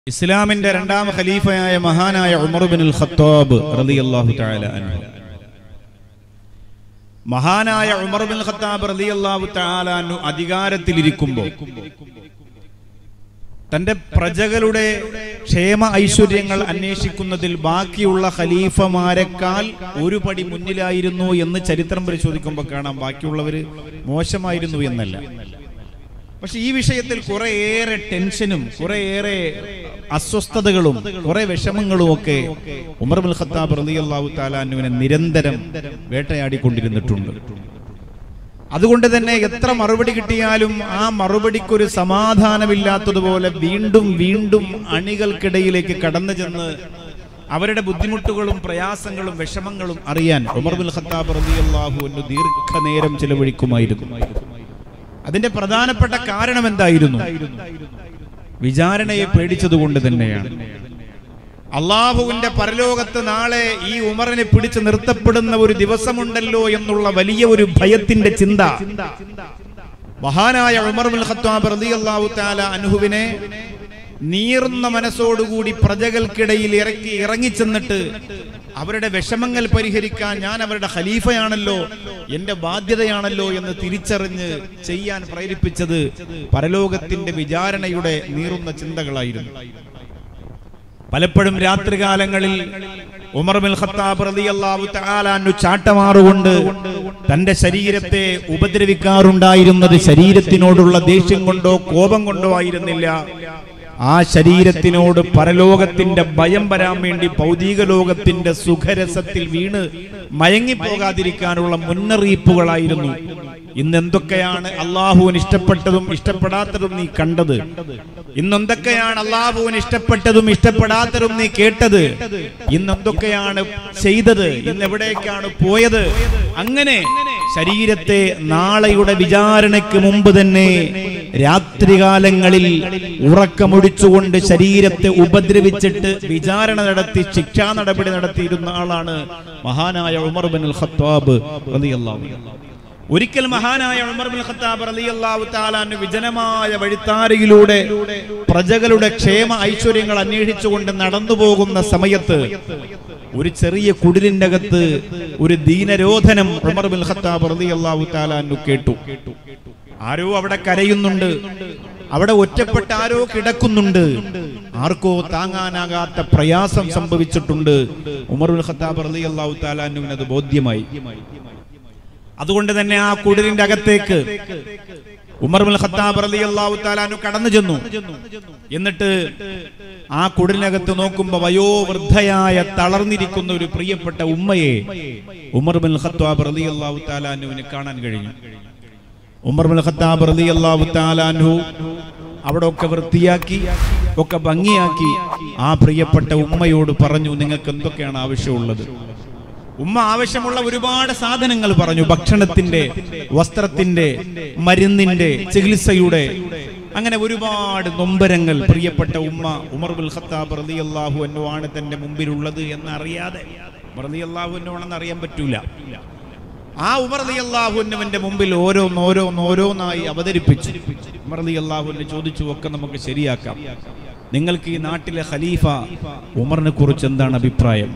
ഇസ്ലാമിന്റെ രണ്ടാം ഖലീഫയായ മഹാനായ ഉമർ ബിൻ ഖത്താബ് റളിയല്ലാഹു തആല അൻഹു മഹാനായ ഉമർ ബിൻ ഖത്താബ് റളിയല്ലാഹു തആല അൻഹു അധികാരത്തിലിരിക്കുമ്പോൾ തന്റെ പ്രജകളുടെ ക്ഷേമ ഐശ്വര്യങ്ങൾ അന്വേഷിക്കുന്നതിൽ ബാക്കിയുള്ള ഖലീഫമാരെക്കാൾ ഒരു പടി മുന്നിലായിരുന്നു എന്ന് ചരിത്രം പരിശോധിക്കുമ്പോൾ കാണാം ബാക്കിയുള്ളവര് മോശമായിരുന്നു എന്നല്ല പക്ഷെ ഈ വിഷയത്തിൽ കുറേയേറെ ടെൻഷനും കുറേയേറെ അസ്വസ്ഥതകളും കുറെ വിഷമങ്ങളും ഒക്കെ ഉമർ ബിൻ ഖത്താബ് റളിയല്ലാഹു താലാനുവിനെ നിരന്തരം വേട്ടയാടിക്കൊണ്ടിരുന്നിട്ടുണ്ട് അതുകൊണ്ട് തന്നെ എത്ര മറുപടി കിട്ടിയാലും ആ മറുപടിക്കൊരു സമാധാനമില്ലാത്തതുപോലെ വീണ്ടും വീണ്ടും അണികൾക്കിടയിലേക്ക് കടന്നു ചെന്ന് അവരുടെ ബുദ്ധിമുട്ടുകളും പ്രയാസങ്ങളും വിഷമങ്ങളും അറിയാൻ ഉമർ ബിൻ ഖത്താബ് റളിയല്ലാഹു അൻഹു ദീർഘനേരം ചിലവഴിക്കുമായിരുന്നു അതിന്റെ പ്രധാനപ്പെട്ട കാരണം എന്തായിരുന്നു വിചാരണയെ പേടിച്ചതുകൊണ്ട് തന്നെയാണ് അള്ളാഹുവിന്റെ പരലോകത്ത് നാളെ ഈ ഉമറിനെ പിടിച്ചു നിർത്തപ്പെടുന്ന ഒരു ദിവസമുണ്ടല്ലോ എന്നുള്ള വലിയ ഒരു ഭയത്തിന്റെ ചിന്ത മഹാനായ ഉമർ ബിൻ ഖത്താബ് റളിയല്ലാഹു തആല അൻഹുവിനെ നീറുന്ന മനസ്സോടുകൂടി പ്രജകൾക്കിടയിൽ ഇറക്കി ഇറങ്ങിച്ചെന്നിട്ട് അവരുടെ വിഷമങ്ങൾ പരിഹരിക്കാൻ ഞാൻ അവരുടെ ഖലീഫയാണല്ലോ എന്റെ ബാധ്യതയാണല്ലോ എന്ന് തിരിച്ചറിഞ്ഞ് ചെയ്യാൻ പ്രേരിപ്പിച്ചത് പരലോകത്തിന്റെ വിചാരണയുടെ നീറുന്ന ചിന്തകളായിരുന്നു പലപ്പോഴും രാത്രികാലങ്ങളിൽ ഉമർ ബിൻ ഖത്താബ് റളിയല്ലാഹു തആല അൻഹു ചാട്ടമാറുകൊണ്ട് തന്റെ ശരീരത്തെ ഉപദ്രവിക്കാറുണ്ടായിരുന്നത് ശരീരത്തിനോടുള്ള ദേഷ്യം കൊണ്ടോ കോപം കൊണ്ടോ ആയിരുന്നില്ല ആ ശരീരത്തിനോട് പരലോകത്തിന്റെ ഭയം വരാൻ വേണ്ടി ഭൗതിക ലോകത്തിന്റെ സുഖരസത്തിൽ വീണ് മയങ്ങിപ്പോകാതിരിക്കാനുള്ള മുന്നറിയിപ്പുകളായിരുന്നു ഇന്ന് എന്തൊക്കെയാണ് അള്ളാഹുവിന് ഇഷ്ടപ്പെട്ടതും ഇഷ്ടപ്പെടാത്തതും നീ കണ്ടത് ഇന്ന് എന്തൊക്കെയാണ് അള്ളാഹുവിന് ഇഷ്ടപ്പെട്ടതും ഇഷ്ടപ്പെടാത്തതും നീ കേട്ടത് ഇന്ന് എന്തൊക്കെയാണ് ചെയ്തത് ഇന്ന് എവിടേക്കാണ് പോയത് അങ്ങനെ ശരീരത്തെ നാളെയുടെ വിചാരണയ്ക്ക് മുമ്പ് തന്നെ രാത്രികാലങ്ങളിൽ ഉറക്കമൊടിച്ചുകൊണ്ട് ശരീരത്തെ ഉപദ്രവിച്ചിട്ട് വിചാരണ നടത്തി ശിക്ഷാ നടപടി നടത്തിയിരുന്ന ആളാണ് മഹാനായ ഉമർ ബിൻ ഖത്താബ് റളിയല്ലാഹു അൻഹു ഒരിക്കൽ മഹാനായ ഉമർ ബിൻ ഖത്താബ് റളിയല്ലാഹു തആലാന് വിജനമായ വഴിത്താരയിലൂടെ പ്രജകളുടെ ക്ഷേമ ഐശ്വര്യങ്ങൾ അന്വേഷിച്ചുകൊണ്ട് നടന്നു പോകുന്ന സമയത്ത് ഒരു ചെറിയ കുടിലിന്റെ അകത്ത് ഒരു ദീനരോധനം ഉമർ ബിൻ ഖത്താബ് റളിയല്ലാഹു തആലാനു കേട്ടു ആരോ അവിടെ കരയുന്നുണ്ട് അവിടെ ഒറ്റപ്പെട്ട ആരോ കിടക്കുന്നുണ്ട് ആർക്കോ താങ്ങാനാകാത്ത പ്രയാസം സംഭവിച്ചിട്ടുണ്ട് ഉമർ ബിൻ ഖത്താബ് റളിയല്ലാഹു തആലാനുവിന് അത് ബോധ്യമായി അതുകൊണ്ട് തന്നെ ആ കുടിലിന്റെ അകത്തേക്ക് ഉമർ ബിൻ ഖത്താബ് റളിയല്ലാഹു തആലാനു കടന്നു ചെന്നു എന്നിട്ട് ആ കുടിലിനകത്ത് നോക്കുമ്പോൾ വയോവൃദ്ധയായ തളർന്നിരിക്കുന്ന ഒരു പ്രിയപ്പെട്ട ഉമ്മയെ ഉമർ ബിൻ ഖത്താബ് റളിയല്ലാഹു തആലാനുവിന് കാണാൻ കഴിഞ്ഞു ഉമർ ബിൻ ഖത്താബ് റളിയല്ലാഹു തആലാനു അവിടെ ഒക്കെ വൃത്തിയാക്കി ഒക്കെ ഭംഗിയാക്കി ആ പ്രിയപ്പെട്ട ഉമ്മയോട് പറഞ്ഞു നിങ്ങൾക്ക് എന്തൊക്കെയാണ് ആവശ്യമുള്ളത് ഉമ്മ ആവശ്യമുള്ള ഒരുപാട് സാധനങ്ങൾ പറഞ്ഞു ഭക്ഷണത്തിന്റെ വസ്ത്രത്തിന്റെ മരുന്നിന്റെ ചികിത്സയുടെ അങ്ങനെ ഒരുപാട് നൊമ്പരങ്ങൾ പ്രിയപ്പെട്ട ഉമ്മ ഉമർ ബുൽ ഖത്താബ് റളിയല്ലാഹു അൻഹു ആണ് തന്റെ മുമ്പിലുള്ളത് എന്നറിയാതെ റളിയല്ലാഹു അൻഹു ആണെന്ന് അറിയാൻ പറ്റൂല ആ ഉമർ റളിയല്ലാഹു അൻഹുവിന്റെ മുമ്പിൽ ഓരോന്ന് ഓരോന്ന് ഓരോന്നായി അവതരിപ്പിച്ചു ഉമർ റളിയല്ലാഹു അൻഹു ചോദിച്ചു ഒക്കെ നമുക്ക് ശരിയാക്കാം നിങ്ങൾക്ക് ഈ നാട്ടിലെ ഖലീഫ ഉമറിനെ കുറിച്ച് എന്താണ് അഭിപ്രായം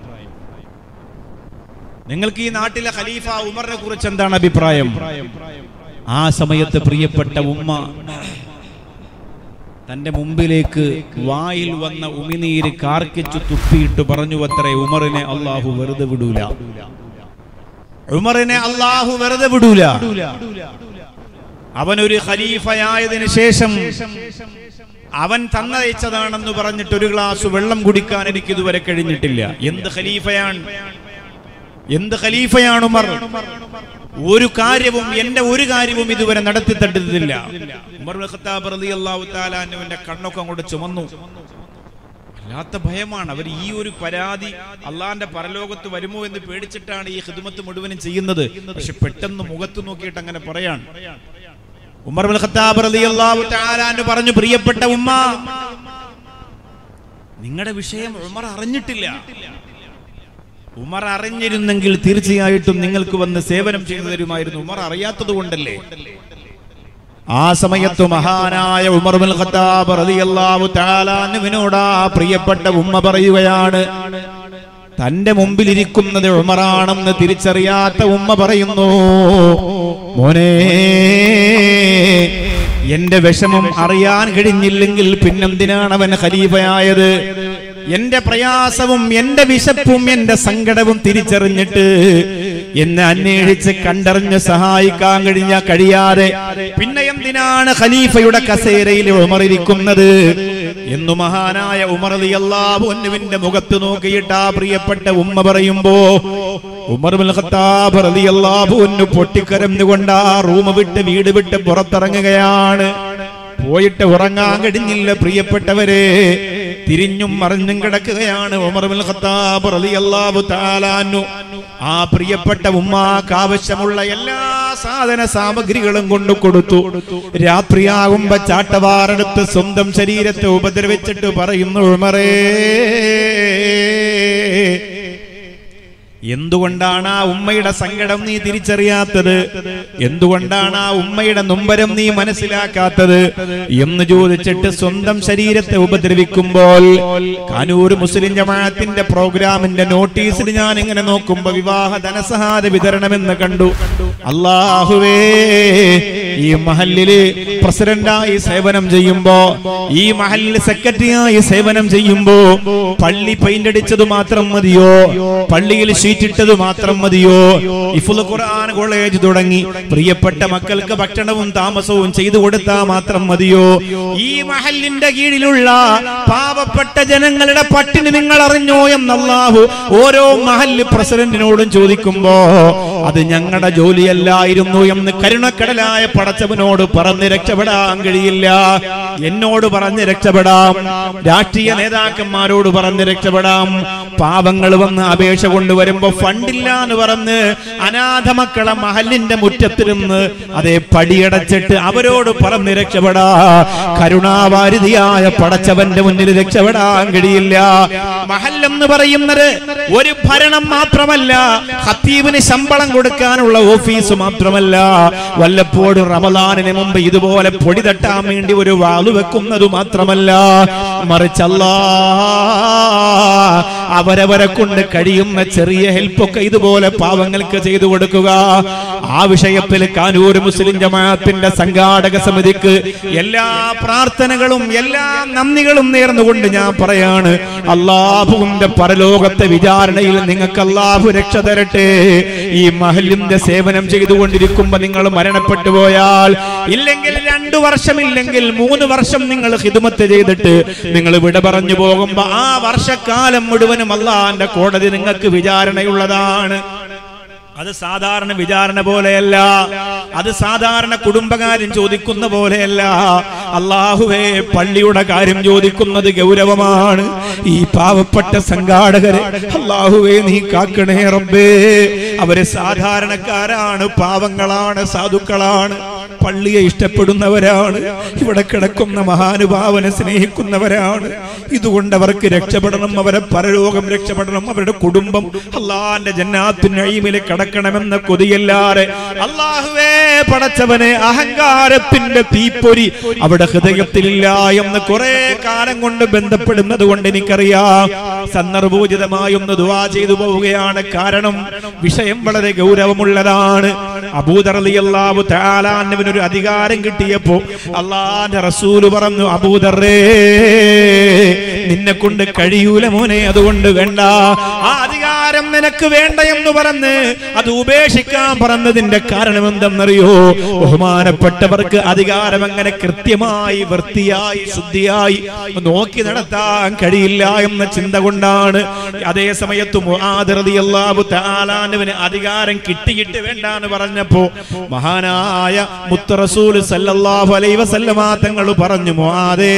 നിങ്ങൾക്ക് ഈ നാട്ടിലെ ഖലീഫ ഉമറിനെ കുറിച്ച് എന്താണ് അഭിപ്രായം ആ സമയത്ത് പ്രിയപ്പെട്ട ഉമ്മ തന്റെ മുമ്പിലേക്ക് വായിൽ വന്ന ഉമിനീര് കാർക്കിച്ചു തുപ്പിയിട്ട് പറഞ്ഞു അത്രേ ഉമറിനെ അള്ളാഹു വെറുതെ വിടൂല ഉമറിനെ അള്ളാഹു വെറുതെ വിടൂല അവൻ ഒരു ഖലീഫയായതിനു ശേഷം അവൻ തന്നയച്ചതാണെന്ന് പറഞ്ഞിട്ട് ഒരു ഗ്ലാസ് വെള്ളം കുടിക്കാൻ എനിക്ക് ഇതുവരെ കഴിഞ്ഞിട്ടില്ല എന്ത് ഖലീഫയാണ് എന്ത് ഖലീഫയാണ് ഉമർ ഒരു കാര്യവും എന്റെ ഒരു കാര്യവും ഇതുവരെ നടത്തി തട്ടിട്ടില്ല ഉമർ ബിൻ ഖത്താബ് റളിയല്ലാഹു തആല അൻഹുവിന്റെ കണ്ണൊക്കെ അങ്ങോട്ട് ചുമന്നു വല്ലാത്ത ഭയമാണ് അവർ ഈ ഒരു പരാതി അള്ളാന്റെ പരലോകത്ത് വരുമോ എന്ന് പേടിച്ചിട്ടാണ് ഈ ഹിദ്മത്ത് മുഴുവനും ചെയ്യുന്നത് പക്ഷെ പെട്ടെന്ന് മുഖത്ത് നോക്കിയിട്ട് അങ്ങനെ പറയാണ് ഉമർ ബിൻ ഖത്താബ് റളിയല്ലാഹു തആല അൻഹു പറഞ്ഞു പ്രിയപ്പെട്ട ഉമ്മ നിങ്ങളുടെ വിഷയം ഉമർ അറിഞ്ഞിട്ടില്ല ഉമർ അറിഞ്ഞിരുന്നെങ്കിൽ തീർച്ചയായിട്ടും നിങ്ങൾക്ക് വന്ന് സേവനം ചെയ്തു തരുമായിരുന്നു ഉമർ അറിയാത്തത് കൊണ്ടല്ലേ ആ സമയത്ത് മഹാനായ ഉമർ ബിൻ ഖത്താബ് റളിയല്ലാഹു തആല അൻഹുവിനോട് ആ പ്രിയപ്പെട്ട ഉമ്മ പറയുകയാണ് തന്റെ മുമ്പിലിരിക്കുന്നത് ഉമറാണെന്ന് തിരിച്ചറിയാത്ത ഉമ്മ പറയുന്നു മോനെ എന്റെ വിഷമം അറിയാൻ കഴിഞ്ഞില്ലെങ്കിൽ പിന്നെന്തിനാണ് അവൻ ഖലീഫയായത് എന്റെ പ്രയാസവും എന്റെ വിശപ്പും എന്റെ സങ്കടവും തിരിച്ചറിഞ്ഞിട്ട് എന്നെ അന്വേഷിച്ച് കണ്ടറിഞ്ഞ് സഹായിക്കാൻ കഴിഞ്ഞ കഴിയാതെ പിന്നെ എന്തിനാണ് ഖലീഫയുടെ കസേരയിൽ ഉമറിരിക്കുന്നത് എന്നു മഹാനായ ഉമർ അള്ളാഹുവിന്റെ മുഖത്ത് നോക്കിയിട്ട് ആ പ്രിയപ്പെട്ട ഉമ്മ പറയുമ്പോ ഉമർ ബിൻ ഖത്താബ് റളിയല്ലാഹു അൻഹു പൊട്ടിക്കരഞ്ഞുകൊണ്ട് ആ റൂം വിട്ട് വീട് വിട്ട് പുറത്തിറങ്ങുകയാണ് പോയിട്ട് ഉറങ്ങാൻ കഴിഞ്ഞില്ല പ്രിയപ്പെട്ടവരെ തിരിഞ്ഞും മറിഞ്ഞും കിടക്കുകയാണ് ഉമർ ബിൻ ഖത്താബ് റളിയല്ലാഹു തആല അൻഹു ആ പ്രിയപ്പെട്ട ഉമ്മാക്ക് ആവശ്യമുള്ള എല്ലാ സാധന സാമഗ്രികളും കൊണ്ടു കൊടുത്തു രാത്രിയാകുമ്പോ ചാട്ടവാറെടുത്ത് സ്വന്തം ശരീരത്തെ ഉപദ്രവിച്ചിട്ട് പറയുന്നു ഉമറേ എന്തുകൊണ്ടാണ് ആ ഉമ്മയുടെ സങ്കടം നീ തിരിച്ചറിയാത്തത് എന്തുകൊണ്ടാണ് ആ ഉമ്മയുടെ നൊമ്പരം നീ മനസ്സിലാക്കാത്തത് എന്ന് ചോദിച്ചിട്ട് സ്വന്തം ശരീരത്തെ ഉപദ്രവിക്കുമ്പോൾ കാനൂർ മുസ്ലിം ജമാഅത്തിന്റെ പ്രോഗ്രാമിന്റെ നോട്ടീസിൽ ഞാൻ ഇങ്ങനെ നോക്കുമ്പോ വിവാഹ ധനസഹായ വിതരണമെന്ന് കണ്ടു അള്ളാഹുവേ ഈ മഹല്ലില് പ്രസിഡന്റായി സേവനം ചെയ്യുമ്പോ ഈ മഹല്ലിൽ സെക്രട്ടറിയായി സേവനം ചെയ്യുമ്പോ പള്ളി പെയിന്റ് അടിച്ചത് മാത്രം മതിയോ പള്ളിയിൽ ഷീറ്റ് ഇട്ടത് മാത്രം മതിയോ ഇഫുൽ ഖുർആൻ കോളേജ് തുടങ്ങി പ്രിയപ്പെട്ട മക്കൾക്ക് ഭക്ഷണവും താമസവും ചെയ്തു കൊടുത്താൽ മാത്രം മതിയോ ഈ മഹല്ലിന്റെ കീഴിലുള്ള പാവപ്പെട്ട ജനങ്ങളുടെ പട്ടിണി നിങ്ങൾ അറിഞ്ഞോ എന്നല്ലാഹു ഓരോ മഹല്ല് പ്രസിഡന്റിനോടും ചോദിക്കുമ്പോ അത് ഞങ്ങളുടെ ജോലിയല്ലായിരുന്നു എന്ന് കരുണക്കടലായ പടച്ചവനോട് പറഞ്ഞ് രക്ഷപ്പെടാൻ കഴിയില്ല എന്നോട് പറഞ്ഞ് രക്ഷപ്പെടാം രാഷ്ട്രീയ നേതാക്കന്മാരോട് പറഞ്ഞ് രക്ഷപ്പെടാം പാവങ്ങൾ വന്ന് അപേക്ഷ കൊണ്ടുവരുമ്പോ ഫണ്ടില്ല എന്ന് പറഞ്ഞ് അനാഥ മക്കളെ മഹലിന്റെ മുറ്റത്തിരുന്ന് അതേ പടിയടച്ചിട്ട് അവരോട് പറഞ്ഞ് രക്ഷപ്പെടാ കരുണാവാരിധിയായ പടച്ചവന്റെ മുന്നിൽ രക്ഷപ്പെടാൻ കഴിയില്ല മഹല്ലെന്ന് പറയുന്നത് ഒരു ഭരണം മാത്രമല്ല ഹത്തീബിന് ശമ്പളം കൊടുക്കാനുള്ള ഓഫീസ് മാത്രമല്ല വല്ലപ്പോഴും റമദാനിന് മുമ്പ് ഇതുപോലെ പൊടി തട്ടാൻ വേണ്ടി ഒരു വാളു വെക്കുന്നത് മാത്രമല്ല മറിച്ചല്ലാ അവരവരെ കൊണ്ട് കഴിയുന്ന ചെറിയ ഹെൽപ്പൊക്കെ ഇതുപോലെ പാവങ്ങൾക്ക് ചെയ്തു കൊടുക്കുക ആ വിഷയത്തിൽ കാനൂർ മുസ്ലിം ജമാഅത്തിന്റെ സംഘാടക സമിതിക്ക് എല്ലാ പ്രാർത്ഥനകളും എല്ലാ നന്ദികളും നേർന്നുകൊണ്ട് ഞാൻ പറയാണ് അള്ളാഹുവിന്റെ പരലോകത്തെ വിചാരണയിൽ നിങ്ങൾക്ക് അള്ളാഹു രക്ഷ തരട്ടെ ഈ മഹലിന്റെ സേവനം ചെയ്തുകൊണ്ടിരിക്കുമ്പോ നിങ്ങൾ മരണപ്പെട്ടു പോയാൽ ഇല്ലെങ്കിൽ രണ്ടു വർഷമില്ലെങ്കിൽ മൂന്ന് വർഷം നിങ്ങൾ ഹിദമത്ത് ചെയ്തിട്ട് നിങ്ങൾ വിട പറഞ്ഞു പോകുമ്പോ ആ വർഷക്കാലം മുഴുവനും അള്ളാന്റെ കോടതി നിങ്ങൾക്ക് വിചാരണയുള്ളതാണ് അത് സാധാരണ വിചാരണ പോലെയല്ല അത് സാധാരണ കുടുംബകാര്യം ചോദിക്കുന്ന പോലെയല്ല അള്ളാഹുവേ പള്ളിയുടെ കാര്യം ചോദിക്കുന്നത് ഗൗരവമാണ് ഈ പാവപ്പെട്ട സംഘാടകരെ അള്ളാഹുവേ നീ കാക്കണേ റബ്ബേ അവര് സാധാരണക്കാരാണ് പാവങ്ങളാണ് സാധുക്കളാണ് പള്ളിയെ ഇഷ്ടപ്പെടുന്നവരാണ് ഇവിടെ കിടക്കുന്ന മഹാനുഭാവനെ സ്നേഹിക്കുന്നവരാണ് ഇതുകൊണ്ട് അവർക്ക് രക്ഷപ്പെടണം അവരെ പരലോകം രക്ഷപ്പെടണം അവരുടെ കുടുംബം അള്ളാന്റെ ജന്നാത്തിന് അഴിമില് കടക്കണമെന്ന കൊതിയല്ലാതെ അള്ളാഹുവേ പടച്ചവനെ അഹങ്കാരത്തിന്റെ തീപ്പൊരി അവിടെ ഹൃദയത്തിലില്ല എന്ന് കുറെ കാലം കൊണ്ട് ബന്ധപ്പെടുന്നത് കൊണ്ട് എനിക്കറിയാം സന്ദർഭോചിതമായി ഒന്ന് ദുവാ ചെയ്തു പോവുകയാണ് കാരണം വിഷയം വളരെ ഗൗരവമുള്ളതാണ് അബൂദറിയാവു താലാന്നവനൊരു അധികാരം കിട്ടിയപ്പോ അള്ളാന്റെ റസൂല് പറഞ്ഞു അബൂദറേ നിന്നെ കൊണ്ട് കഴിയൂല മോനെ അതുകൊണ്ട് വേണ്ട ആ അധികാരം നിനക്ക് വേണ്ട എന്ന് പറഞ്ഞ് അത് ഉപേക്ഷിക്കാൻ പറഞ്ഞതിന്റെ കാരണം എന്തെന്നറിയോ ബഹുമാനപ്പെട്ടവർക്ക് അധികാരം അങ്ങനെ കൃത്യമായി വൃത്തിയായി ശുദ്ധിയായി നോക്കി നടത്താൻ കഴിയില്ല എന്ന ചിന്ത കൊണ്ടാണ് അതേ സമയത്ത് മുആദിറളിയല്ലാഹു തആലാനുവിന് അധികാരം കിട്ടിയിട്ട് വേണ്ട എന്ന് പറഞ്ഞപ്പോ മഹാനായ മുത്ത റസൂൽ സല്ലല്ലാഹു അലൈഹി വസല്ലമ തങ്ങൾ പറഞ്ഞു മുആദേ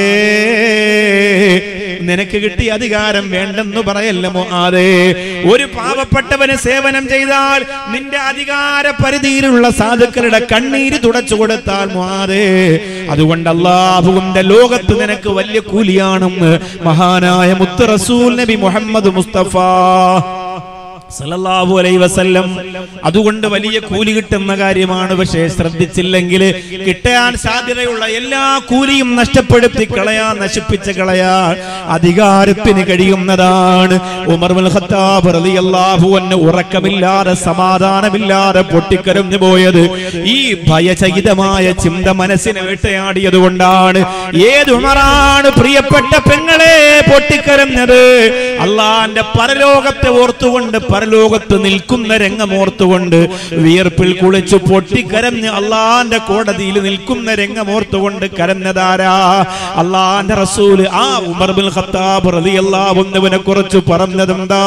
നിനക്ക് കിട്ടിയ അധികാരം വേണ്ടെന്ന് പറയല്ല മുആദേ ഒരു പാവപ്പെട്ടവന് സേവനം ചെയ്താൽ നിന്റെ അധികാര പരിധിയിലുള്ള സാധുക്കളുടെ കണ്ണീര് തുടച്ചു കൊടുത്താൽ മുആദേ അതുകൊണ്ട് അള്ളാഹുവിന്റെ ലോകത്ത് നിനക്ക് വലിയ കൂലിയാണെന്ന് മഹാനായ മുത്ത് റസൂൽ നബി മുഹമ്മദ് മുസ്തഫ സല്ലല്ലാഹു അലൈഹി വസല്ലം അതുകൊണ്ട് വലിയ കൂലി കിട്ടുന്ന കാര്യമാണ് പക്ഷേ ശ്രദ്ധിച്ചില്ലെങ്കിൽ കിട്ടാൻ സാധ്യതയുള്ള എല്ലാ കൂലിയും നഷ്ടപ്പെടുത്തി കളയാൻ നശിപ്പിച്ച് കളയാൻ അധികാരത്തിന് കഴിയുന്നതാണ് ഉമർ ബിൻ ഖത്താബ് റളിയല്ലാഹു അൻഹു ഉറക്കമില്ലാതെ സമാധാനമില്ലാതെ പൊട്ടിക്കരഞ്ഞു പോയത് ഈ ഭയചകിതമായ ചിന്ത മനസ്സിനെ വേട്ടയാടിയത് കൊണ്ടാണ് ഏത് ഉമറാണ് പ്രിയപ്പെട്ട പെങ്ങളെ പൊട്ടിക്കരഞ്ഞത് അള്ളാന്റെ പരലോകത്തെ ഓർത്തുകൊണ്ട് പരലോകത്ത് നിൽക്കുന്ന രംഗം ഓർത്തുകൊണ്ട് വിയർപ്പിൽ കുളിച്ചു പൊട്ടിക്കരഞ്ഞ് അള്ളാന്റെ കോടതിയിൽ നിൽക്കുന്ന രംഗം ഓർത്തുകൊണ്ട് കരഞ്ഞതാരാ അള്ളാന്റെ റസൂല് ആ ഉമർ ബിൻ ഖത്താബ് റളിയല്ലാഹു അൻഹുവിനെ കുറിച്ച് പറഞ്ഞതെന്താ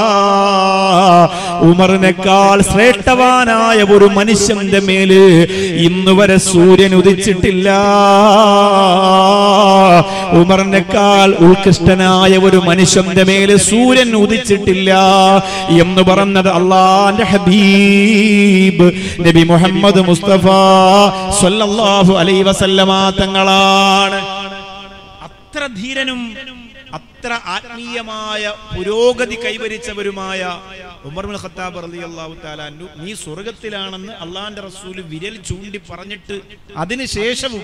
ഉമറിനേക്കാൾ ശ്രേഷ്ഠവാനായ ഒരു മനുഷ്യന്റെ മേല് ഇന്ന് വരെ സൂര്യൻ ഉദിച്ചിട്ടില്ല ഉമറിനേക്കാൾ ഉത്കൃഷ്ടനായ ഒരു മനുഷ്യന്റെ മേല് സൂര്യൻ ഉദിച്ചിട്ടില്ല എന്ന് പറഞ്ഞത് അള്ളാന്റെ ഹബീബ് നബി മുഹമ്മദ് മുസ്തഫ സല്ലല്ലാഹു അലൈഹി വസല്ലമ തങ്ങളാണ് അത്ര ധീരനും അത്ര ആത്മീയമായ പുരോഗതി കൈവരിച്ചവരുമായ ഉമർ ബിൻ ഖത്താബ് റളിയല്ലാഹു തആല അൻഹു നീ സ്വർഗത്തിലാണെന്ന് അള്ളാന്റെ റസൂല് വിരൽ ചൂണ്ടി പറഞ്ഞിട്ട് അതിനുശേഷവും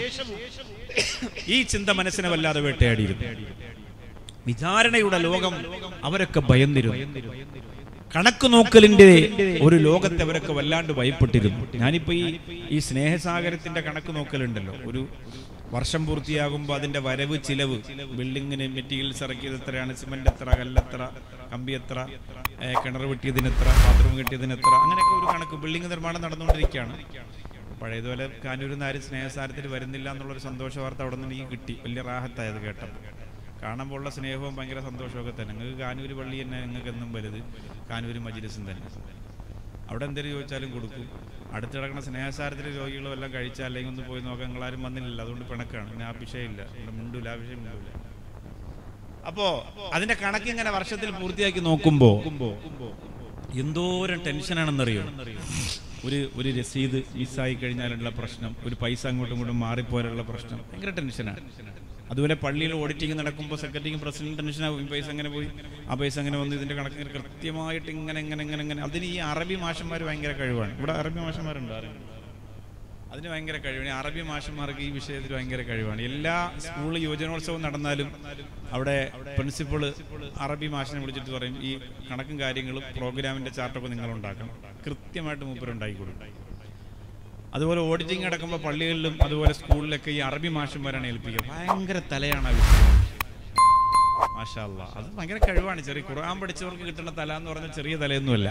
ഈ ചിന്ത മനസ്സിനെ വല്ലാതെ വേട്ടയാടിയിരുന്നു വിചാരണയുടെ ലോകം അവരൊക്കെ ഭയന്നിരുന്നു കണക്ക് നോക്കലിന്റെ ഒരു ലോകത്തെ അവരൊക്കെ വല്ലാണ്ട് ഭയപ്പെട്ടിരുന്നു ഞാനിപ്പോ ഈ ഈ സ്നേഹസാഗരത്തിന്റെ കണക്ക് നോക്കലുണ്ടല്ലോ ഒരു വർഷം പൂർത്തിയാകുമ്പോൾ അതിന്റെ വരവ് ചിലവ് ബിൽഡിങ്ങിന് മെറ്റീരിയൽസ് ഇറക്കിയത് എത്രയാണ് സിമന്റ് എത്ര കല്ലെത്ര കമ്പി എത്ര ഏ, കിണർ വെട്ടിയതിന് എത്ര ബാത്റൂം കെട്ടിയതിന് എത്ര അങ്ങനെയൊക്കെ ഒരു കണക്ക് ബിൽഡിംഗ് നിർമ്മാണം നടന്നുകൊണ്ടിരിക്കുകയാണ് പഴയതുപോലെ കാനൂരിൽ നിന്ന് ആരും സ്നേഹസാരത്തിൽ വരുന്നില്ല എന്നുള്ളൊരു സന്തോഷ വാർത്ത അവിടെ നിന്ന് എനിക്ക് കിട്ടി വലിയ റാഹത്തായത് കേട്ടപ്പോൾ കാണുമ്പോൾ ഉള്ള സ്നേഹവും ഭയങ്കര സന്തോഷമൊക്കെ തന്നെ നിങ്ങൾക്ക് കാനൂര് പള്ളി തന്നെ നിങ്ങൾക്ക് എന്നും വലുത് കാനൂര് മജിലിസും തന്നെ അവിടെ എന്തെങ്കിലും ചോദിച്ചാലും കൊടുക്കും അടുത്ത് കിടക്കുന്ന സ്നേഹസാരത്തിലെ രോഗികളും എല്ലാം കഴിച്ചാൽ അല്ലെങ്കിൽ ഒന്ന് പോയി നോക്കാൻ നിങ്ങളാരും വന്നില്ലല്ലോ അതുകൊണ്ട് പിണക്കാണ് പിന്നെ ആ വിഷയമില്ല ഇവിടെ മിണ്ടൂല ആ വിഷയം മിണ്ടൂല അപ്പോ അതിന്റെ കണക്ക് ഇങ്ങനെ വർഷത്തിൽ പൂർത്തിയാക്കി നോക്കുമ്പോ എന്തോരം ടെൻഷനാണെന്നറിയോ ഒരു ഒരു രസീത് മിസ്സായി കഴിഞ്ഞാലുള്ള പ്രശ്നം ഒരു പൈസ അങ്ങോട്ടും ഇങ്ങോട്ടും മാറിപ്പോയാലുള്ള പ്രശ്നം ഭയങ്കര ടെൻഷനാണ് അതുപോലെ പള്ളിയിൽ ഓഡിറ്റിംഗ് നടക്കുമ്പോൾ സെക്രട്ടറിക്കും പ്രസിഡന്റ് ടെൻഷനാകും ഈ പൈസ അങ്ങനെ പോയി ആ പൈസ അങ്ങനെ വന്നു ഇതിന്റെ കണക്ക് ഇങ്ങനെ കൃത്യമായിട്ട് ഇങ്ങനെ ഇങ്ങനെ ഇങ്ങനെ ഇങ്ങനെ അതിന് ഈ അറബി മാഷന്മാർ ഭയങ്കര കഴിവാണ് ഇവിടെ അറബി മാഷന്മാരുണ്ട് ആരെങ്കിലും അതിന് ഭയങ്കര കഴിവാണ് ഈ അറബി മാഷന്മാർക്ക് ഈ വിഷയത്തിൽ ഭയങ്കര കഴിവാണ് എല്ലാ സ്കൂൾ യുവജനോത്സവം നടന്നാലും അവിടെ പ്രിൻസിപ്പൾ അറബി മാഷിനെ വിളിച്ചിട്ട് പറയും ഈ കണക്കും കാര്യങ്ങളും പ്രോഗ്രാമിന്റെ ചാർട്ടൊക്കെ നിങ്ങൾ ഉണ്ടാക്കണം കൃത്യമായിട്ട് മൂപ്പർ ഉണ്ടാക്കി കൊടുക്കും അതുപോലെ ഓഡിറ്റിംഗ് അടക്കുമ്പോൾ പള്ളികളിലും അതുപോലെ സ്കൂളിലൊക്കെ ഈ അറബി മാഷന്മാരാണ് ഏൽപ്പിക്കുക ഭയങ്കര തലയാണ് ആ വിഷയം മാഷാ അല്ലാ. അത് ഭയങ്കര കഴിവാണ് ചെറിയ ഖുർആൻ പഠിച്ചവർക്ക് കിട്ടുന്ന തല എന്ന് പറഞ്ഞാൽ ചെറിയ തലയൊന്നുമല്ല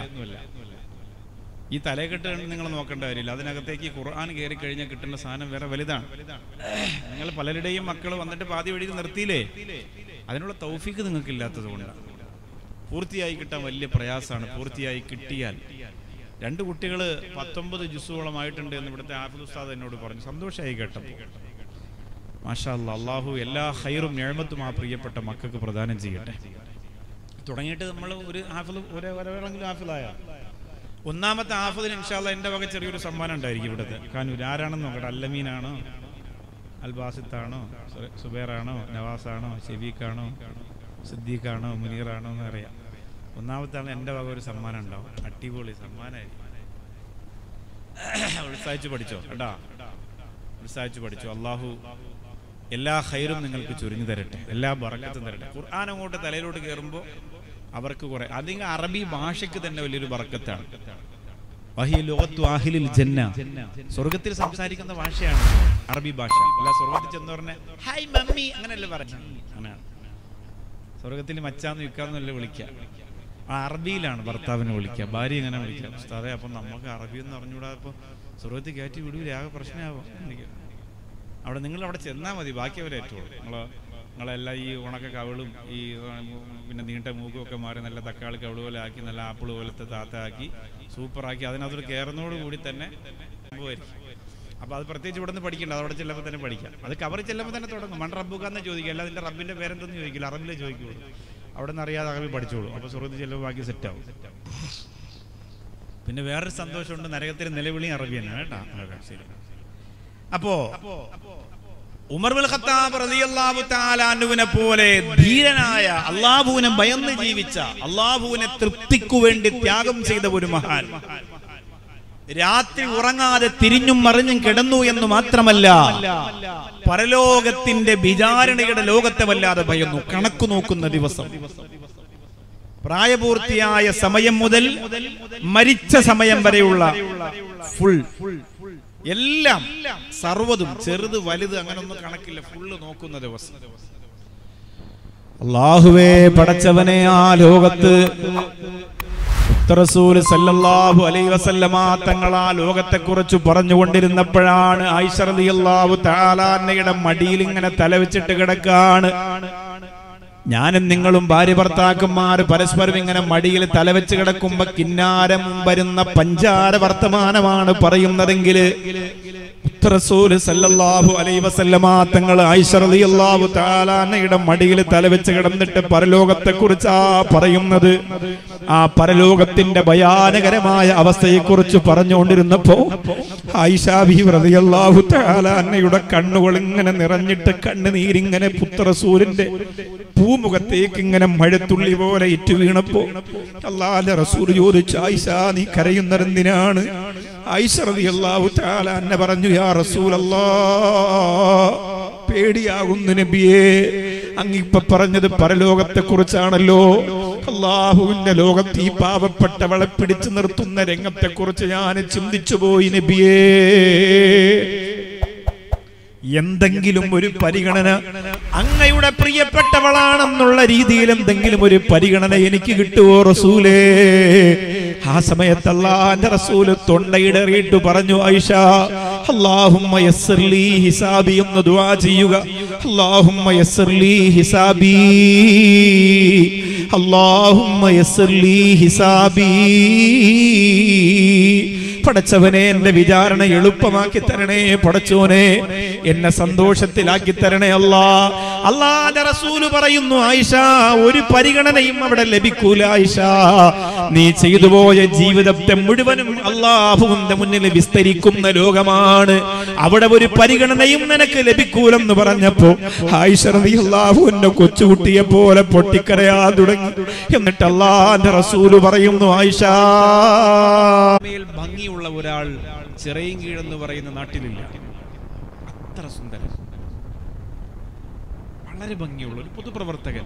ഈ തലയെക്കെട്ട് നിങ്ങൾ നോക്കേണ്ട കാര്യമില്ല അതിനകത്തേക്ക് ഈ ഖുർആൻ കയറി കഴിഞ്ഞാൽ കിട്ടുന്ന സാധനം വേറെ വലുതാണ് നിങ്ങൾ പലരുടെയും മക്കൾ വന്നിട്ട് പാതി വഴി നിർത്തിയില്ലേ അതിനുള്ള തൗഫീക്ക് നിങ്ങൾക്ക് ഇല്ലാത്തത് കൊണ്ടാണ് പൂർത്തിയായി കിട്ടാൻ വലിയ പ്രയാസമാണ് പൂർത്തിയായി കിട്ടിയാൽ രണ്ട് കുട്ടികൾ പത്തൊമ്പത് ജുസുകളമായിട്ടുണ്ട് എന്ന് ഇവിടുത്തെ ആഫിദ് ഉസ്താദ് എന്നോട് പറഞ്ഞു സന്തോഷമായി കേട്ടപ്പോൾ മാഷാ അല്ലാ, അള്ളാഹു എല്ലാ ഹൈറും ഞാമത്തും ആ പ്രിയപ്പെട്ട മക്കൾക്ക് പ്രദാനം ചെയ്യട്ടെ തുടങ്ങിയിട്ട് നമ്മൾ ഒരു ഹാഫിൽ ഒരേ ഒരാളെങ്കിലും ഹാഫിലായ ഒന്നാമത്തെ ഹാഫിദിന് ഇൻഷാല്ല എൻ്റെ വക ചെറിയൊരു സമ്മാനം ഉണ്ടായിരിക്കും ഇവിടുത്തെ കാനൂർ ആരാണെന്ന് നോക്കട്ടെ അല്ലമീനാണോ അൽബാസിത്താണോ സു- സുബൈറാണോ നവാസാണോ ഷെബീഖാണോ സിദ്ദീഖാണോ മുനീറാണോ എന്ന് അറിയാം ഒന്നാമത്തെ ആൾ എൻ്റെ വക ഒരു സമ്മാനം ഉണ്ടാവും അടിപൊളി സമ്മാനമായിരിക്കും ഉത്സാഹിച്ച് പഠിച്ചോ കേട്ടാ ഉത്സാഹിച്ച് പഠിച്ചോ അള്ളാഹു എല്ലാ ഹൈറും നിങ്ങൾക്ക് ചുരിഞ്ഞു തരട്ടെ എല്ലാ ബറക്കത്തും തരട്ടെ ഖുർആൻ അങ്ങോട്ട് തലയിലോട്ട് കയറുമ്പോൾ അവർക്ക് കുറെ അതിങ്ങ് അറബി ഭാഷയ്ക്ക് തന്നെ വലിയൊരു ബറക്കത്താണ് വഹിയ ലോകത്തു ആഹിലിൽ ജന്ന സ്വർഗത്തിൽ സംസാരിക്കുന്ന ഭാഷയാണ് അറബി ഭാഷ അല്ല സ്വർഗത്തിൽ ചെന്ന് പറഞ്ഞ ഹായ് മമ്മി അങ്ങനെയല്ലേ പറഞ്ഞു അങ്ങനെയാണ് സ്വർഗത്തിൽ മച്ചാന്ന് വിൽക്കാന്നല്ല വിളിക്കുക ആ അറബിയിലാണ് ഭർത്താവിനെ വിളിക്കുക ഭാര്യ എങ്ങനെ വിളിക്കുക ഉസ്താദെ അപ്പം നമുക്ക് അറബി എന്ന് അറിഞ്ഞുകൂടാ അപ്പോൾ സ്വർഗത്തിൽ കയറ്റി വിടൂല ആകെ പ്രശ്നമാവും എനിക്ക് അവിടെ നിങ്ങൾ അവിടെ ചെന്നാൽ മതി ബാക്കി അവരെ ഏറ്റവും നിങ്ങൾ നിങ്ങളെല്ലാം ഈ ഉണക്ക കവിളും ഈ ആ, പിന്നെ നീണ്ട മൂക്കും ഒക്കെ മാറി നല്ല തക്കാളി കവിള് പോലെ ആക്കി നല്ല ആപ്പിൾ പോലത്തെ താത്ത ആക്കി സൂപ്പറാക്കി അതിനകത്തോട് കയറുന്നതോട് കൂടി തന്നെ സംഭവമായിരിക്കും അപ്പോൾ അത് പ്രത്യേകിച്ച് ഇവിടെ നിന്ന് പഠിക്കണ്ട അതവിടെ ചെല്ലുമ്പോൾ തന്നെ പഠിക്കാം അത് കവറിൽ ചെല്ലുമ്പോൾ തന്നെ തുടങ്ങും മൺ റബ്ബുക്കാന്ന് ചോദിക്കുക അല്ല അതിൻ്റെ റബ്ബിൻ്റെ പേരെന്തെന്ന് ചോദിക്കില്ല അറബിലേ ചോദിക്കുള്ളൂ അവിടെ നിന്ന് അറിയാതെ അറബി പഠിച്ചോളൂ അപ്പോൾ സുഹൃത്ത് ചെല്ലുമ്പോൾ ബാക്കി സെറ്റാവും പിന്നെ വേറൊരു സന്തോഷമുണ്ട് നരകത്തിൽ നിലവിളി അറബി തന്നെ കേട്ടാ ഓക്കേ, ശരി അപ്പോ ഉമർ ബിൻ ഖത്താബ് റളിയല്ലാഹു തആല അൻഹുവിനെ പോലെ ധീരനായ അള്ളാഹുവിനെ ഭയന്ന് ജീവിച്ച അള്ളാഹുവിനെ തൃപ്തിക്കു വേണ്ടി ത്യാഗം ചെയ്ത ഒരു മഹാൻ രാത്രി ഉറങ്ങാതെ തിരിഞ്ഞും മറിഞ്ഞും കിടന്നു എന്ന് മാത്രമല്ല പരലോകത്തിന്റെ വിചാരണയുടെ ലോകത്തെ വല്ലാതെ ഭയന്നു കണക്കു നോക്കുന്ന ദിവസം പ്രായപൂർത്തിയായ സമയം മുതൽ മരിച്ച സമയം വരെയുള്ള ഫുൾ എല്ലാം സർവ്വതും ചെറുത് വലുത് അങ്ങനൊന്നും കണക്കില്ല ഫുള്ള് നോക്കുന്ന ദിവസം അള്ളാഹുവേ പടച്ചവനെ ആ ലോകത്ത് റസൂൽ സല്ലല്ലാഹു അലൈഹി വസല്ലമ തങ്ങൾ ആ ലോകത്തെ കുറിച്ച് പറഞ്ഞുകൊണ്ടിരുന്നപ്പോഴാണ് ആയിഷ റളിയല്ലാഹു തആലാന്നയുടെ മടിയിൽ ഇങ്ങനെ തലവെച്ചിട്ട് കിടക്കാണ് ഞാനും നിങ്ങളും ഭാര്യ ഭർത്താക്കന്മാർ പരസ്പരം ഇങ്ങനെ മടിയിൽ തലവെച്ച് കിടക്കുമ്പോ കിന്നാരം വരുന്ന പഞ്ചാര വർത്തമാനമാണ് പറയുന്നതെങ്കിൽ റസൂല് സല്ലല്ലാഹു അലൈഹി വസല്ലമ തങ്ങൾ ആയിഷ റളിയല്ലാഹു തആലാനയുടെ മടിയിൽ തലവെച്ച് കിടന്നിട്ട് പരലോകത്തെ കുറിച്ചാ പറയുന്നത് ആ പരലോകത്തിന്റെ ഭയാനകരമായ അവസ്ഥയെ കുറിച്ച് പറഞ്ഞുകൊണ്ടിരുന്നപ്പോ ആയിഷ ബീവി റളിയല്ലാഹു തആലാനയുടെ കണ്ണുകൾ ഇങ്ങനെ നിറഞ്ഞിട്ട് കണ്ണുനീരിങ്ങനെ പുത്രസൂരിന്റെ പൂമുഖത്തേക്ക് ഇങ്ങനെ മഴത്തുള്ളി പോലെ ഇറ്റു വീണപ്പോ അള്ളാന്റെ റസൂൽ ചോദിച്ചു ആയിഷ നീ കരയുന്നതെന്തിനാണ് ആയിഷ റളിയല്ലാഹു തആല എന്നെ പറഞ്ഞു യാ റസൂലല്ലാ പേടിയാകുന്നു നബിയേ അങ്ങിപ്പ പറഞ്ഞത് പരലോകത്തെ കുറിച്ചാണല്ലോ അള്ളാഹുവിന്റെ ലോകത്ത് ഈ പാവപ്പെട്ടവളെ പിടിച്ചു നിർത്തുന്ന രംഗത്തെ കുറിച്ച് ഞാൻ ചിന്തിച്ചു പോയി നബിയേ എന്തെങ്കിലും ഒരു പരിഗണന അങ്ങയുടെ പ്രിയപ്പെട്ടവളാണെന്നുള്ള രീതിയിൽ എന്തെങ്കിലും ഒരു പരിഗണന എനിക്ക് കിട്ടുവോ റസൂലേ ആ സമയത്ത് അള്ളാന്റെ റസൂല് തൊണ്ടയിടറിയിട്ട് പറഞ്ഞു ആയിഷ അല്ലാഹുമ്മ യസ്സിർലി ഹിസാബി എന്ന് ദുആ ചെയ്യുക അല്ലാഹുമ്മ യസ്സിർലി ഹിസാബി അല്ലാഹുമ്മ യസ്സിർലി ഹിസാബി പടച്ചവനെ എന്റെ വിചാരണ എളുപ്പമാക്കി തരണേ പടച്ചോനെ എന്നെ സന്തോഷത്തിലാക്കി തരണേ അല്ലാ അള്ളാന്റെ റസൂല് പറയുന്നു ആയിഷ ഒരു പരിഗണനയും അവിടെ ലഭിക്കൂല ആയിഷ നീ ചെയ്തു പോയ ജീവിതത്തെ മുഴുവനും അള്ളാഹുവിന്റെ മുന്നിൽ വിസ്തരിക്കുന്ന ലോകമാണ് അവിടെ ഒരു പരിഗണനയും നിനക്ക് ലഭിക്കൂലെന്ന് പറഞ്ഞപ്പോ ആയിഷ അള്ളാഹുവിന്റെ കൊച്ചുകുട്ടിയെ പോലെ പൊട്ടിക്കരയാ തുടങ്ങി എന്നിട്ട് അള്ളാന്റെ റസൂല് പറയുന്നു ആയിഷ മേൽ ഭംഗിയുള്ള ഒരാൾ ചിറയും കീഴെന്ന് പറയുന്ന നാട്ടിലില്ല അത്ര സുന്ദരൻ വളരെ ഭംഗിയുള്ള ഒരു പൊതുപ്രവർത്തകൻ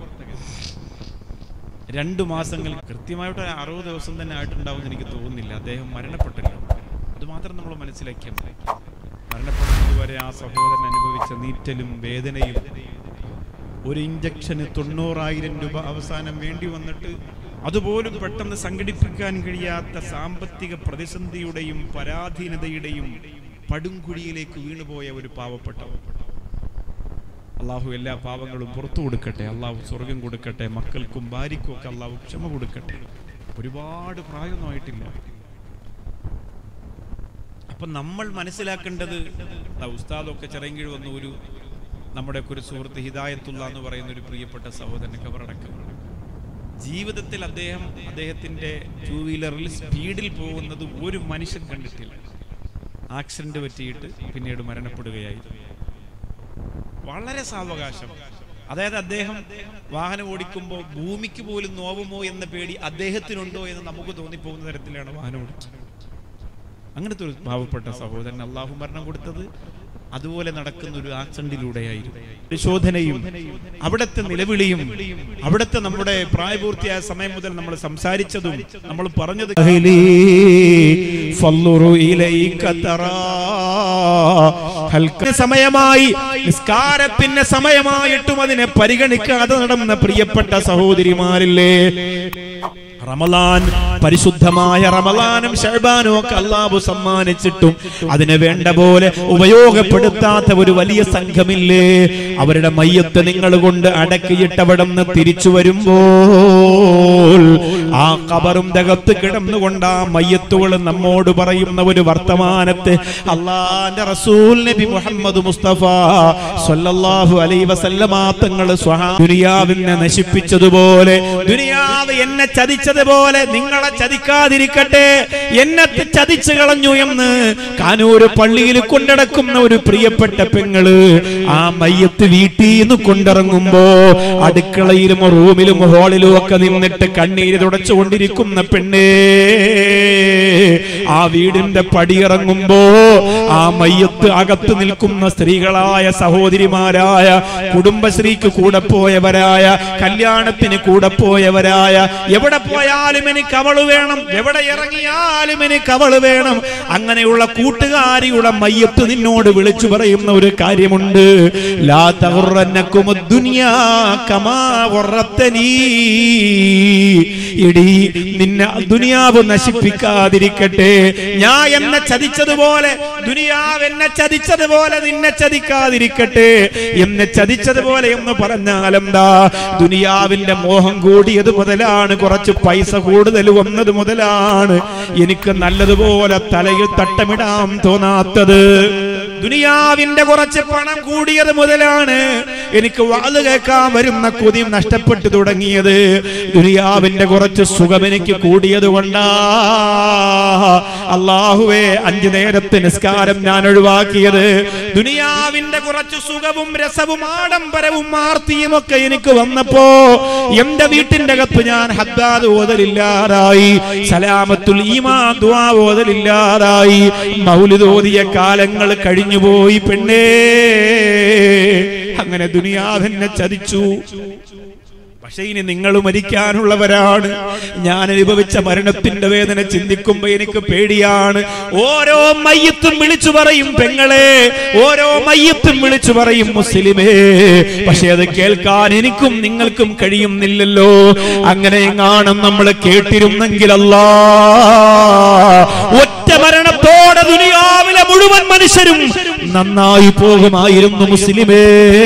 രണ്ടു മാസങ്ങൾ കൃത്യമായിട്ട് ഒരു അറുപത് ദിവസം തന്നെ ആയിട്ടുണ്ടാവും എനിക്ക് തോന്നുന്നില്ല അദ്ദേഹം മരണപ്പെട്ടല്ലോ അത് മാത്രം നമ്മൾ മനസ്സിലാക്കിയാൽ മതി മരണപ്പെടുന്നത് വരെ ആ സഹോദരൻ അനുഭവിച്ച നീറ്റലും വേദനയും ഒരു ഇഞ്ചക്ഷന് തൊണ്ണൂറായിരം രൂപ അവസാനം വേണ്ടി വന്നിട്ട് അതുപോലും പെട്ടെന്ന് സംഘടിപ്പിക്കാൻ കഴിയാത്ത സാമ്പത്തിക പ്രതിസന്ധിയുടെയും പരാധീനതയുടെയും പടുംകുഴിയിലേക്ക് വീണുപോയ ഒരു പാവപ്പെട്ടവൻ അള്ളാഹു എല്ലാ പാവങ്ങളും പുറത്തു കൊടുക്കട്ടെ അള്ളാഹു സ്വർഗം കൊടുക്കട്ടെ മക്കൾക്കും ഭാര്യയ്ക്കും ഒക്കെ അള്ളാഹു ക്ഷമ കൊടുക്കട്ടെ ഒരുപാട് പ്രായമൊന്നും ആയിട്ടില്ല അപ്പൊ നമ്മൾ മനസ്സിലാക്കേണ്ടത് ദാ ഉസ്താദൊക്കെ ചിറങ്കീഴ് വന്ന ഒരു നമ്മുടെ ഒക്കെ ഒരു സുഹൃത്ത് ഹിദായത്തുള്ള എന്ന് പറയുന്ന ഒരു പ്രിയപ്പെട്ട സഹോദരൻ കബറടക്കമാണ് ജീവിതത്തിൽ അദ്ദേഹം അദ്ദേഹത്തിന്റെ ടൂ വീലറിൽ സ്പീഡിൽ പോകുന്നത് ഒരു മനുഷ്യൻ കണ്ടിട്ടില്ല ആക്സിഡന്റ് പറ്റിയിട്ട് പിന്നീട് മരണപ്പെടുകയായി വളരെ സാവകാശം അതായത് അദ്ദേഹം വാഹനം ഓടിക്കുമ്പോൾ ഭൂമിക്ക് പോലും നോവുമോ എന്ന പേടി അദ്ദേഹത്തിനുണ്ടോ എന്ന് നമുക്ക് തോന്നിപ്പോകുന്ന തരത്തിലാണ് വാഹനം ഓടിച്ചത് അങ്ങനത്തെ ഒരു പാവപ്പെട്ട സഹോദരൻ അള്ളാഹു മരണം കൊടുത്തത് അതുപോലെ നടക്കുന്ന ഒരു ആക്സിഡന്റിലൂടെയായിരുന്നു പരിശോധനയും അവിടുത്തെ നിലവിളിയും അവിടുത്തെ നമ്മുടെ പ്രായപൂർത്തിയായ സമയം മുതൽ നമ്മൾ സംസാരിച്ചതും നമ്മൾ പറഞ്ഞത് സമയമായി നിസ്കാരത്തിന്റെ സമയമായിട്ടും അതിനെ പരിഗണിക്കാതെ നടന്ന പ്രിയപ്പെട്ട സഹോദരിമാരില്ലേ റമലാൻ പരിശുദ്ധമായ റമലാനും ഷഹബാനും ഒക്കെ അള്ളാഹു സമ്മാനിച്ചിട്ടും അതിനെ വേണ്ട പോലെ ഉപയോഗപ്പെടുത്താത്ത ഒരു വലിയ സംഘമില്ലേ അവരുടെ മയ്യത്ത് നിങ്ങൾ കൊണ്ട് അടക്കിയിട്ടവിടന്ന് തിരിച്ചു വരുമ്പോൾ ആ കബറും തകത്ത് കിടന്നുകൊണ്ട് ആ മയ്യത്തുകൾ നമ്മോട് പറയുന്ന ഒരു വർത്തമാനത്തെ അള്ളാന്റെ റസൂൽ നബി മുഹമ്മദ് മുസ്തഫ സല്ലല്ലാഹു അലൈഹി വസല്ലമ തങ്ങൾ ദുനിയാവിനെ നശിപ്പിച്ചതുപോലെ ദുനിയാവ് എന്നെ ചതിച്ച ചതിച്ചതുപോലെ നിങ്ങളെ ചതിക്കാതിരിക്കട്ടെ എന്നെ ചതിച്ചു കളഞ്ഞു എന്ന് കാനൂര് പള്ളിയിൽ കൊണ്ടടക്കുന്ന ഒരു പ്രിയപ്പെട്ട പെങ്ങള് ആ മയ്യത്ത് വീട്ടിൽ നിന്ന് കൊണ്ടിറങ്ങുമ്പോ അടുക്കളയിലും റൂമിലും ഹാളിലും ഒക്കെ നിന്നിട്ട് കണ്ണീര് തുടച്ചുകൊണ്ടിരിക്കുന്ന പെണ്ണേ ആ വീടിന്റെ പടിയിറങ്ങുമ്പോ ആ മയ്യത്ത് അകത്ത് നിൽക്കുന്ന സ്ത്രീകളായ സഹോദരിമാരായ കുടുംബശ്രീക്ക് കൂടെ പോയവരായ കല്യാണത്തിന് കൂടെ പോയവരായ എവിടെ പോയാലും എനിക്ക് അവള് വേണം എവിടെ ഇറങ്ങിയാലും എനിക്ക് അവള് വേണം അങ്ങനെയുള്ള കൂട്ടുകാരിയുടെ മയ്യത്ത് നിന്നോട് വിളിച്ചു പറയുന്ന ഒരു കാര്യമുണ്ട് ലാ തഗുറന്നക്കും ദുനിയാ കമാ ഗുറത്തനീ. എടീ നിന്നെ ദുനിയാവ് നശിപ്പിക്കാതിരിക്കട്ടെ ഞാൻ എന്നെ ചതിച്ചതുപോലെ ദുനിയാവ് എന്നെ ചതിച്ചതുപോലെ നിന്നെ ചതിക്കാതിരിക്കട്ടെ എന്നെ ചതിച്ചതുപോലെ എന്ന് പറഞ്ഞാൽ എന്താ ദുനിയാവിന്റെ മോഹം കൂടിയത് മുതലാണ് കുറച്ച് പൈസ കൂടുതൽ വന്നത് മുതലാണ് എനിക്ക് നല്ലതുപോലെ തലയിൽ തട്ടമിടാൻ തോന്നാത്തത് ദുനിയാവിന്റെ കുറച്ച് പണം കൂടിയത് മുതലാണ് എനിക്ക് വാത് കേൾക്കാൻ വരുന്ന കൊതി നഷ്ടപ്പെട്ടു തുടങ്ങിയത് ദുനിയാവിന്റെ കുറച്ച് സുഖം എനിക്ക് കൂടിയത് കൊണ്ടാ അള്ളാഹുവേ അഞ്ചു നേരത്തെ നിസ്കാരം ഞാൻ ഒഴിവാക്കിയത് ദുനിയാവിന്റെ കുറച്ച് സുഖവും രസവും ആഡംബരവും ആർത്തിയും ഒക്കെ എനിക്ക് വന്നപ്പോ എന്റെ വീട്ടിന്റെ അകത്ത് ഞാൻ ഹദ്ദാദ് ഓതലില്ലാതായി സലാമത്തുൽ ഈമാ ദുആ ഓതലില്ലാതായി മൗലിദ് ഓതിയ കാലങ്ങൾ കഴിഞ്ഞുപോയി പെണ്ണേ അങ്ങനെ ദുനിയാവെന്നെ ചതിച്ചു പക്ഷെ ഇനി നിങ്ങൾ മരിക്കാനുള്ളവരാണ് ഞാൻ അനുഭവിച്ച മരണത്തിന്റെ വേദന ചിന്തിക്കുമ്പോ എനിക്ക് പേടിയാണ് ഓരോ മയ്യത്തും വിളിച്ചു പറയും പെങ്ങളെ ഓരോ മയ്യത്തും വിളിച്ചു പറയും മുസ്ലിമേ പക്ഷെ അത് കേൾക്കാൻ എനിക്കും നിങ്ങൾക്കും കഴിയുന്നില്ലല്ലോ അങ്ങനെ എങ്ങാനും നമ്മൾ കേട്ടിരുന്നെങ്കിലല്ലാ ഒറ്റ മരണത്തോടെ ദുനിയാവിലെ മുഴുവൻ മനുഷ്യരും നന്നായി പോകുമായിരുന്നു മുസ്ലിമേ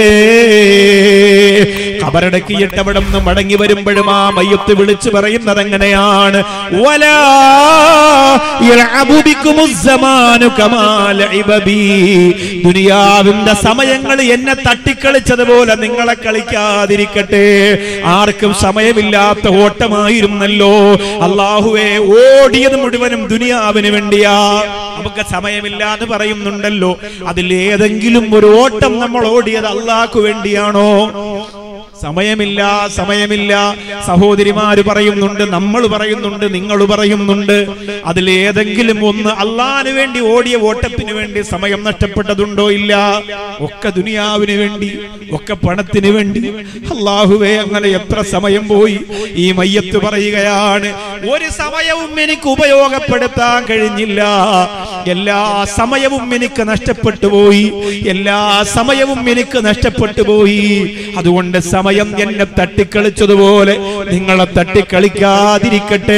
കബറടക്കിയിട്ടവിടം നിന്ന് മടങ്ങി വരുമ്പോഴും ആ മയ്യത്ത് വിളിച്ചു പറയുന്നത് എങ്ങനെയാണ് വലാ യൽഅബു ബിക്കുമുസ്സമാനു കമാ ലഇബ ബി. ദുനിയാവിന്റെ സമയങ്ങൾ എന്നെ തട്ടിക്കളിച്ചതുപോലെ നിങ്ങളെ കളിക്കാതിരിക്കട്ടെ ആർക്കും സമയമില്ലാത്ത ഓട്ടമായിരുന്നല്ലോ അള്ളാഹുവെ ഓടിയത് മുഴുവനും ദുനിയാവിന് വേണ്ടിയാ നമുക്ക് സമയമില്ല എന്ന് പറയുന്നുണ്ടല്ലോ അതിൽ ഏതെങ്കിലും ഒരു ഓട്ടം നമ്മൾ ഓടിയത് അള്ളാഹ്ക്ക് വേണ്ടിയാണോ സമയമില്ല സമയമില്ല സഹോദരിമാര് പറയുന്നുണ്ട് നമ്മൾ പറയുന്നുണ്ട് നിങ്ങൾ പറയുന്നുണ്ട് അതിൽ ഏതെങ്കിലും ഒന്ന് അള്ളാന് വേണ്ടി ഓടിയ ഓട്ടത്തിന് വേണ്ടി സമയം നഷ്ടപ്പെട്ടതുണ്ടോ ഇല്ല ഒക്കെ ദുനിയാവിന് വേണ്ടി ഒക്കെ പണത്തിന് വേണ്ടി അള്ളാഹുവേ അങ്ങനെ എത്ര സമയം പോയി ഈ മയ്യത്ത് പറയുകയാണ് ഒരു സമയവും എനിക്ക് ഉപയോഗപ്പെടുത്താൻ കഴിഞ്ഞില്ല എല്ലാ സമയവും എനിക്ക് നഷ്ടപ്പെട്ടു പോയി എല്ലാ സമയവും എനിക്ക് നഷ്ടപ്പെട്ടു പോയി അതുകൊണ്ട് സമയം എന്നെ തട്ടിക്കളിച്ചതുപോലെ നിങ്ങളെ തട്ടിക്കളിക്കാതിരിക്കട്ടെ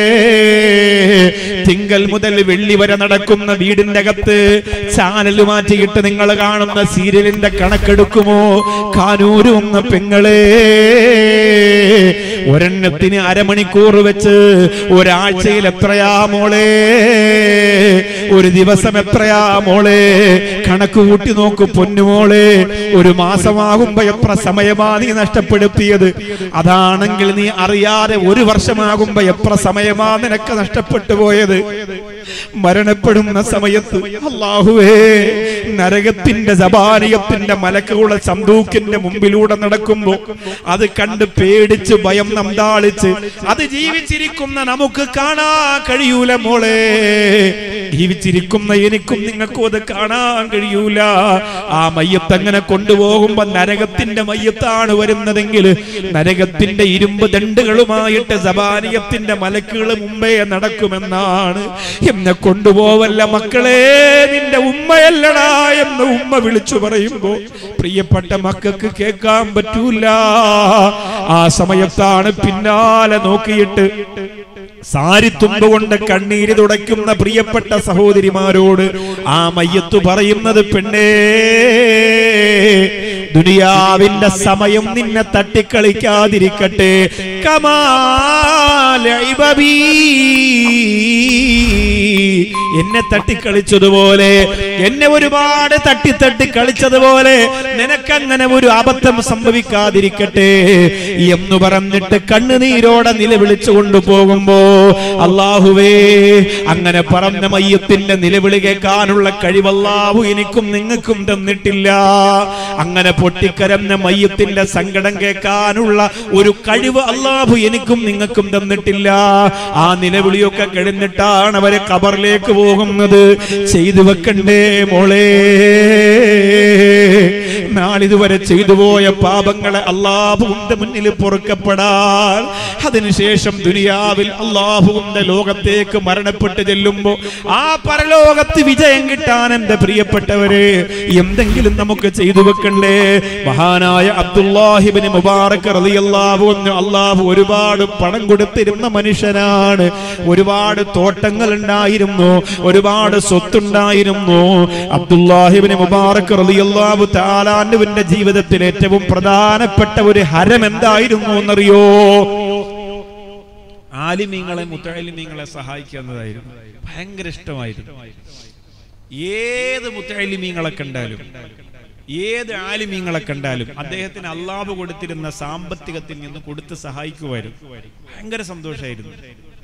തിങ്കൾ മുതൽ വെള്ളി വരെ നടക്കുന്ന വീടിന്റെ അകത്ത് ചാനൽ മാറ്റിയിട്ട് നിങ്ങൾ കാണുന്ന സീരിയലിന്റെ കണക്കെടുക്കുമോ കാനൂരുന്ന പെങ്ങളെ ഒരെണ്ണത്തിന് അരമണിക്കൂർ വെച്ച് ഒരാഴ്ചയിൽ എത്രയാ മോളെ ഒരു ദിവസം എത്രയാ മോളെ കണക്ക് കൂട്ടി നോക്കു പൊന്നുമോളെ ഒരു മാസമാകുമ്പോ എത്ര സമയമാ നീ നഷ്ടപ്പെടുത്തിയത് അതാണെങ്കിൽ നീ അറിയാതെ ഒരു വർഷമാകുമ്പോ എത്ര സമയമാ നിനക്ക് നഷ്ടപ്പെട്ടു പോയത് മരണപ്പെടുന്ന സമയത്ത് അള്ളാഹുവേ നരകത്തിന്റെ ജപാനയത്തിന്റെ മലക്കുള്ള സന്തൂക്കിന്റെ മുമ്പിലൂടെ നടക്കുമ്പോ അത് കണ്ട് പേടിച്ച് ഭയം നന്താളിച്ച് അത് ജീവിച്ചിരിക്കുന്ന നമുക്ക് കാണാൻ കഴിയൂല മോളെ ജീവിച്ചിരിക്കുന്ന എനിക്കും നിങ്ങൾക്കും അത് കാണാൻ കഴിയൂല ആ മയ്യത്ത് അങ്ങനെ കൊണ്ടുപോകുമ്പോ നരകത്തിന്റെ മയ്യത്താണ് വരുന്നതെങ്കിൽ നരകത്തിന്റെ ഇരുമ്പ് ദണ്ടുകളുമായിട്ട് സബാനിയത്തിന്റെ മലക്കുകൾ മുമ്പേ നടക്കുമെന്നാണ് എന്നെ കൊണ്ടുപോവല്ല മക്കളെ നിന്റെ ഉമ്മയല്ലടാ എന്ന് ഉമ്മ വിളിച്ചു പറയുമ്പോ പ്രിയപ്പെട്ട മക്കൾക്ക് കേൾക്കാൻ പറ്റൂല ആ സമയത്താണ് പിന്നാലെ നോക്കിയിട്ട് സാരിത്തുമ്പ് കൊണ്ട് കണ്ണീര് തുടയ്ക്കുന്ന പ്രിയപ്പെട്ട സഹോദരിമാരോട് ആ മയ്യത്ത് പറയുന്നത് പെണ്ണേ ദുനിയാവിന്റെ സമയം നിന്നെ തട്ടിക്കളിക്കാതിരിക്കട്ടെ കമാലി എന്നെ തട്ടിക്കളിച്ചതുപോലെ എന്നെ ഒരുപാട് തട്ടി തട്ടി കളിച്ചതുപോലെ നിനക്കങ്ങനെ ഒരു അബദ്ധം സംഭവിക്കാതിരിക്കട്ടെ എന്ന് പറഞ്ഞിട്ട് കണ്ണുനീരോടെ നിലവിളിച്ചു കൊണ്ടുപോകുമ്പോ അള്ളാഹുവേ അങ്ങനെ പറഞ്ഞ മയ്യത്തിന്റെ നിലവിളി കേൾക്കാനുള്ള കഴിവല്ലാഹു എനിക്കും നിങ്ങൾക്കും തന്നിട്ടില്ല അങ്ങനെ പൊട്ടിക്കരഞ്ഞ മയ്യത്തിന്റെ സങ്കടം കേൾക്കാനുള്ള ഒരു കഴിവ് അള്ളാഹു എനിക്കും നിങ്ങൾക്കും തന്നിട്ടില്ല ആ നിലവിളിയൊക്കെ കഴിഞ്ഞിട്ടാണ് അവരെ കബറിലേക്ക് പോകുന്നത് ചെയ്തു വെക്കണ്ടേ മോളെ നാളിതുവരെ ചെയ്തു പോയ പാപങ്ങളെ അള്ളാഹുവിന്റെ മുന്നിൽ പൊറുക്കപ്പെടാൻ അതിനുശേഷം ദുനിയാവിൽ അള്ളാഹുവിന്റെ ലോകത്തേക്ക് മരണപ്പെട്ട് ചെല്ലുമ്പോ ആ പരലോകത്ത് വിജയം കിട്ടാൻ എന്റെ പ്രിയപ്പെട്ടവരെ എന്തെങ്കിലും നമുക്ക് ചെയ്തു വെക്കണ്ടേ മഹാനായ അബ്ദുല്ലാഹിബിന് മുബാറക് റളിയല്ലാഹു അൻഹു അള്ളാഹു ഒരുപാട് പണം കൊടുത്തിരുന്ന മനുഷ്യനാണ് ഒരുപാട് തോട്ടങ്ങൾ ഉണ്ടായിരുന്നു ഒരുപാട് സ്വത്തുണ്ടായിരുന്നു അബ്ദുല്ലാഹിബിന് മുബാറക് റളിയല്ലാഹു താലാനുവിന്റെ ജീവിതത്തിൽ ഏറ്റവും പ്രധാനപ്പെട്ട ഒരു ഹരം എന്തായിരുന്നു എന്നറിയോ ആലിമീങ്ങളെ മുത്തലിമീങ്ങളെ സഹായിക്കുക എന്നതായിരുന്നു ഭയങ്കര ഇഷ്ടമായിരുന്നു ഏത് മുത്തലിമീങ്ങളെ കണ്ടാലും ഏത് ആലിമീങ്ങളെ കണ്ടാലും അദ്ദേഹത്തിന് അള്ളാഹ് കൊടുത്തിരുന്ന സാമ്പത്തികത്തിൽ നിന്ന് കൊടുത്ത് സഹായിക്കുമായിരുന്നു ഭയങ്കര സന്തോഷമായിരുന്നു